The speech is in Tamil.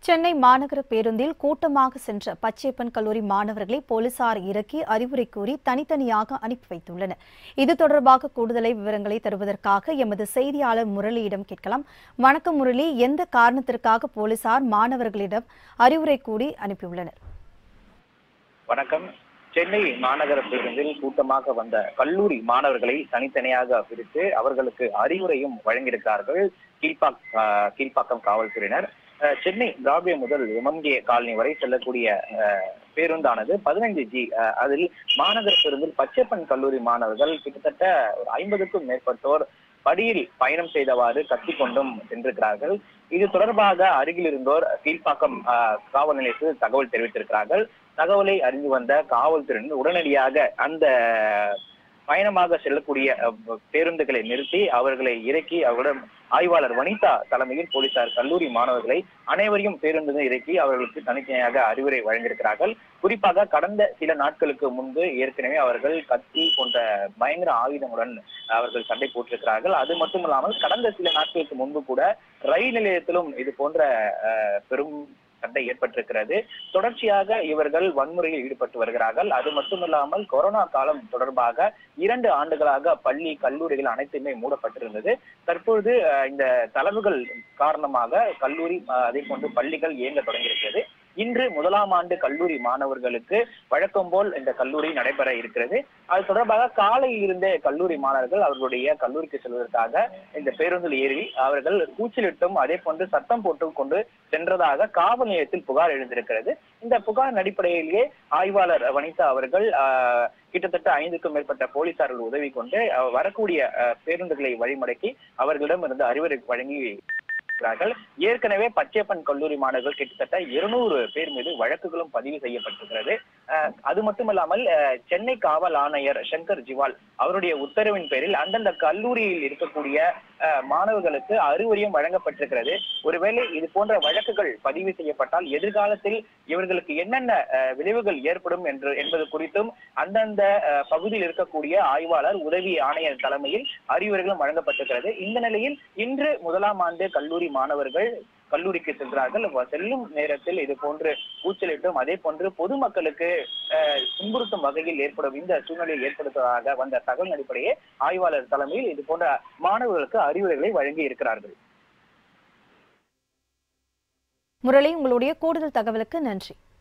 சென்னை மாநகர பேருந்தில் கூட்டமாக சென்ற பச்சையப்பன் கல்லூரி மாணவர்களை போலீசார் இறக்கி அறிவுரை கூறி தனித்தனியாக அனுப்பி வைத்துள்ளனர் இது தொடர்பாக கூடுதலை விவரங்களை தருவதற்காக எமது செய்தியாளர் முரளியிடம் கேட்கலாம் வணக்கம் முரளி எந்த காரணத்திற்காக போலீசார் மாணவர்களிடம் அறிவுரை கூறி அனுப்பியுள்ளனர் வணக்கம் சென்னை மாநகர பேருந்தில் கூட்டமாக வந்த கல்லூரி மாணவர்களை தனித்தனியாக பிரித்து அவர்களுக்கு அறிவுரையும் வழங்கியிருக்கிறார்கள் கீழ்பாக் ஆஹ் கீழ்ப்பாக்கம் காவல்துறையினர் ஆஹ் சென்னை திராவிட முதல் எம்எம்கே காலனி வரை செல்லக்கூடிய ஆஹ் பேருந்தானது பதினைந்து ஜி அதில் மாநகர பேருந்தில் பச்சைப்பன் கல்லூரி மாணவர்கள் கிட்டத்தட்ட ஒரு ஐம்பதுக்கும் மேற்பட்டோர் படியில் பயணம் செய்தவாறு கத்திக்கொண்டும் சென்றிருக்கிறார்கள் இது தொடர்பாக அருகில் இருந்தோர் கீழ்ப்பாக்கம் ஆஹ் காவல் நிலையத்தில் தகவல் தெரிவித்திருக்கிறார்கள் தகவலை அறிந்து வந்த காவல்துறையினர் உடனடியாக அந்த பயணமாக செல்லக்கூடிய அஹ், பேருந்துகளை நிறுத்தி அவர்களை இறக்கி அவர்களிடம் ஆய்வாளர் வனிதா தலைமையில் போலீசார் கல்லூரி மாணவர்களை அனைவரையும் பேருந்துகள் இறக்கி அவர்களுக்கு தனித்தனியாக அறிவுரை வழங்கியிருக்கிறார்கள் குறிப்பாக கடந்த சில நாட்களுக்கு முன்பு ஏற்கனவே அவர்கள் கத்தி போன்ற பயங்கர ஆயுதங்களுடன் அவர்கள் சண்டை போட்டிருக்கிறார்கள் அது மட்டுமில்லாமல் கடந்த சில நாட்களுக்கு முன்பு கூட ரயில் நிலையத்திலும் இது போன்ற அஹ், பெரும் சண்டை ஏற்பட்டிருக்கிறது தொடர்ச்சியாக இவர்கள் வன்முறையில் ஈடுபட்டு வருகிறார்கள் அது மட்டுமில்லாமல் கொரோனா காலம் தொடர்பாக இரண்டு ஆண்டுகளாக பள்ளி கல்லூரிகள் அனைத்துமே மூடப்பட்டிருந்தது தற்பொழுது அஹ், இந்த தளர்வுகள் காரணமாக கல்லூரி அஹ், அதே போன்று பள்ளிகள் இயங்க தொடங்கியிருக்கிறது இன்று முதலாம் ஆண்டு கல்லூரி மாணவர்களுக்கு வழக்கம் போல் இந்த கல்லூரி நடைபெற இருக்கிறது அது தொடர்பாக காலையில் இருந்தே கல்லூரி மாணவர்கள் அவர்களுடைய கல்லூரிக்கு செல்வதற்காக இந்த பேருந்தில் ஏறி அவர்கள் கூச்சலிட்டும் அதே போன்று சத்தம் போட்டு கொண்டு சென்றதாக காவல் நிலையத்தில் புகார் எழுந்திருக்கிறது இந்த புகார் அடிப்படையிலேயே ஆய்வாளர் வனிதா அவர்கள் ஆஹ், கிட்டத்தட்ட ஐந்துக்கும் மேற்பட்ட போலீசார்கள் உதவி கொண்டு அஹ், வரக்கூடிய அஹ், பேருந்துகளை வழிமடக்கி அவர்களிடம் இருந்து அறிவுரை வழங்கி இருக்கிறார்கள் ஏற்கனவே பச்சையப்பன் கல்லூரி மாணவர்கள் கிட்டத்தட்ட இருநூறு பேர் மீது வழக்குகளும் பதிவு செய்யப்பட்டிருக்கிறது அஹ், அது மட்டுமல்லாமல் அஹ், சென்னை காவல் ஆணையர் சங்கர் ஜிவால் அவருடைய உத்தரவின் பேரில் அந்தந்த கல்லூரியில் இருக்கக்கூடிய அஹ், மாணவர்களுக்கு அறிவுரையும் வழங்கப்பட்டிருக்கிறது ஒருவேளை இது போன்ற வழக்குகள் பதிவு செய்யப்பட்டால் எதிர்காலத்தில் இவர்களுக்கு என்னென்ன அஹ், விளைவுகள் ஏற்படும் என்று என்பது குறித்தும் அந்தந்த அஹ், பகுதியில் இருக்கக்கூடிய ஆய்வாளர் உதவி ஆணையர் தலைமையில் அறிவுரைகளும் வழங்கப்பட்டிருக்கிறது இந்த நிலையில் இன்று முதலாம் ஆண்டு கல்லூரி மாணவர்கள் கல்லூரிக்கு செல்கிறார்கள் வ- செல்லும் நேரத்தில் இது போன்று கூச்சலிட்டும் அதே போன்று பொதுமக்களுக்கு அஹ், துன்புறுத்தும் வகையில் ஏற்படும் இந்த சூழ்நிலையை ஏற்படுத்துவதாக வந்த தகவல் அடிப்படையே ஆய்வாளர் தலைமையில் இது போன்ற மாணவர்களுக்கு அறிவுரைகளை வழங்கி இருக்கிறார்கள் முரளி உங்களுடைய கூடுதல் தகவலுக்கு நன்றி